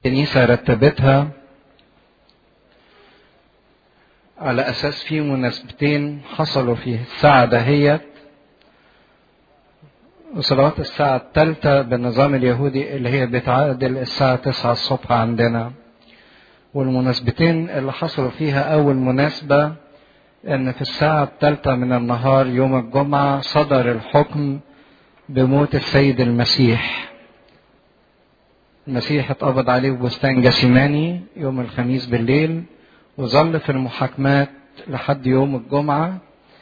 الكنيسة رتبتها على أساس في مناسبتين حصلوا في الساعة دهيت وصلوات الساعة الثالثة بالنظام اليهودي اللي هي بتعادل الساعة تسعة الصبح عندنا والمناسبتين اللي حصلوا فيها أول مناسبة إن في الساعة الثالثة من النهار يوم الجمعة صدر الحكم بموت السيد المسيح المسيح اتقبض عليه في بستان جاسيماني يوم الخميس بالليل وظل في المحاكمات لحد يوم الجمعة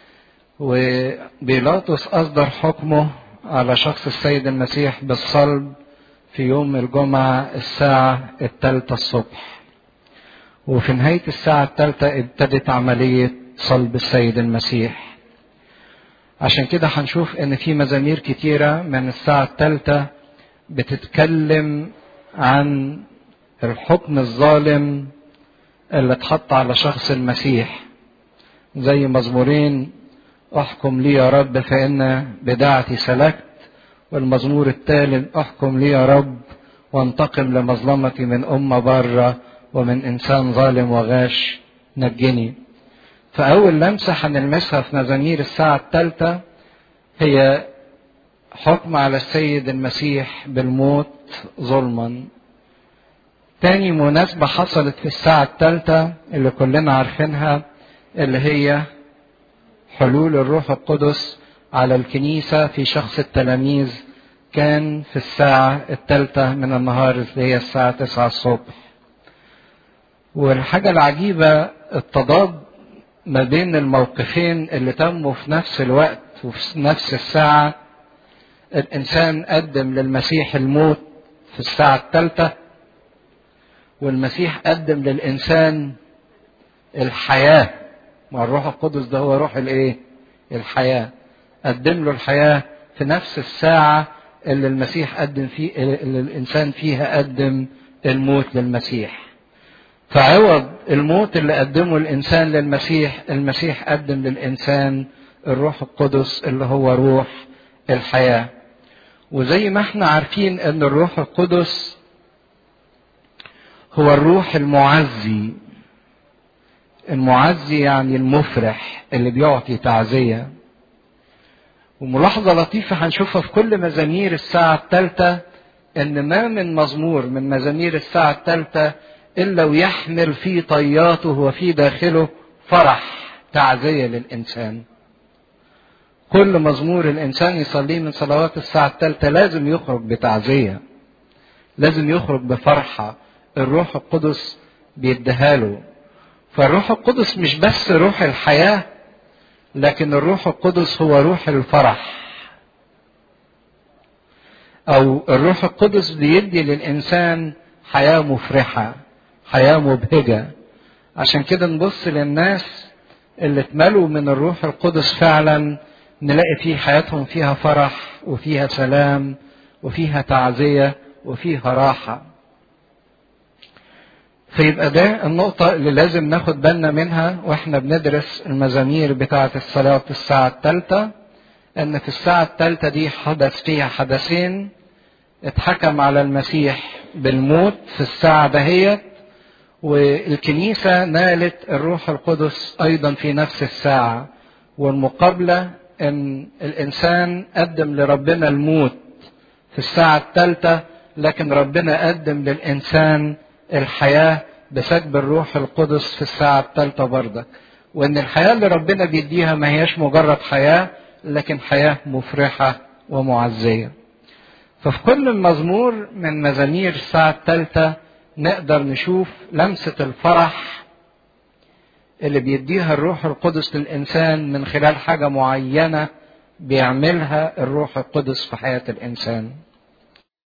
وبيلاطس أصدر حكمه على شخص السيد المسيح بالصلب في يوم الجمعة الساعة الثالثة الصبح وفي نهاية الساعة الثالثة ابتدت عملية صلب السيد المسيح عشان كده هنشوف ان في مزامير كتيرة من الساعة الثالثة بتتكلم عن الحكم الظالم اللي اتحط على شخص المسيح زي مزمورين احكم لي يا رب فان بدعتي سلكت والمزمور الثالث احكم لي يا رب وانتقم لمظلمتي من أمة بره ومن إنسان ظالم وغاش نجني فأول لمسة هنلمسها في مزامير الساعة الثالثة هي حكم على السيد المسيح بالموت ظلما تاني مناسبة حصلت في الساعة الثالثة اللي كلنا عارفينها اللي هي حلول الروح القدس على الكنيسة في شخص التلاميذ كان في الساعة الثالثة من النهار اللي هي الساعة تسعة الصبح والحاجة العجيبة التضاد ما بين الموقفين اللي تموا في نفس الوقت وفي نفس الساعة الإنسان قدم للمسيح الموت في الساعة الثالثة والمسيح قدم للإنسان الحياة ما الروح القدس ده هو روح الإيه؟ الحياة قدم له الحياة في نفس الساعة اللي المسيح قدم فيه اللي الإنسان فيها قدم الموت للمسيح فعوض الموت اللي قدمه الإنسان للمسيح المسيح قدم للإنسان الروح القدس اللي هو روح الحياة وزي ما احنا عارفين ان الروح القدس هو الروح المعزي المعزي يعني المفرح اللي بيعطي تعزية وملاحظة لطيفة هنشوفها في كل مزامير الساعة الثالثة ان ما من مزمور من مزامير الساعة الثالثة الا ويحمل في طياته وفي داخله فرح تعزية للإنسان كل مزمور الإنسان يصليه من صلوات الساعة الثالثة لازم يخرج بتعزية لازم يخرج بفرحة الروح القدس بيديها له فالروح القدس مش بس روح الحياة لكن الروح القدس هو روح الفرح أو الروح القدس بيدي للإنسان حياة مفرحة حياة مبهجة عشان كده نبص للناس اللي اتملوا من الروح القدس فعلا نلاقي في حياتهم فيها فرح وفيها سلام وفيها تعزية وفيها راحة فيبقى ده النقطة اللي لازم ناخد بالنا منها واحنا بندرس المزامير بتاعة الصلاة الساعة الثالثة ان في الساعة الثالثة دي حدث فيها حدثين اتحكم على المسيح بالموت في الساعة دهيت والكنيسة نالت الروح القدس أيضا في نفس الساعة والمقابلة أن الإنسان قدم لربنا الموت في الساعة الثالثة لكن ربنا قدم للإنسان الحياة بسكب الروح القدس في الساعة الثالثة برضك وأن الحياة اللي ربنا بيديها ما هياش مجرد حياة لكن حياة مفرحة ومعزية ففي كل مزمور من مزامير الساعة الثالثة نقدر نشوف لمسة الفرح اللي بيديها الروح القدس للإنسان من خلال حاجة معينة بيعملها الروح القدس في حياة الإنسان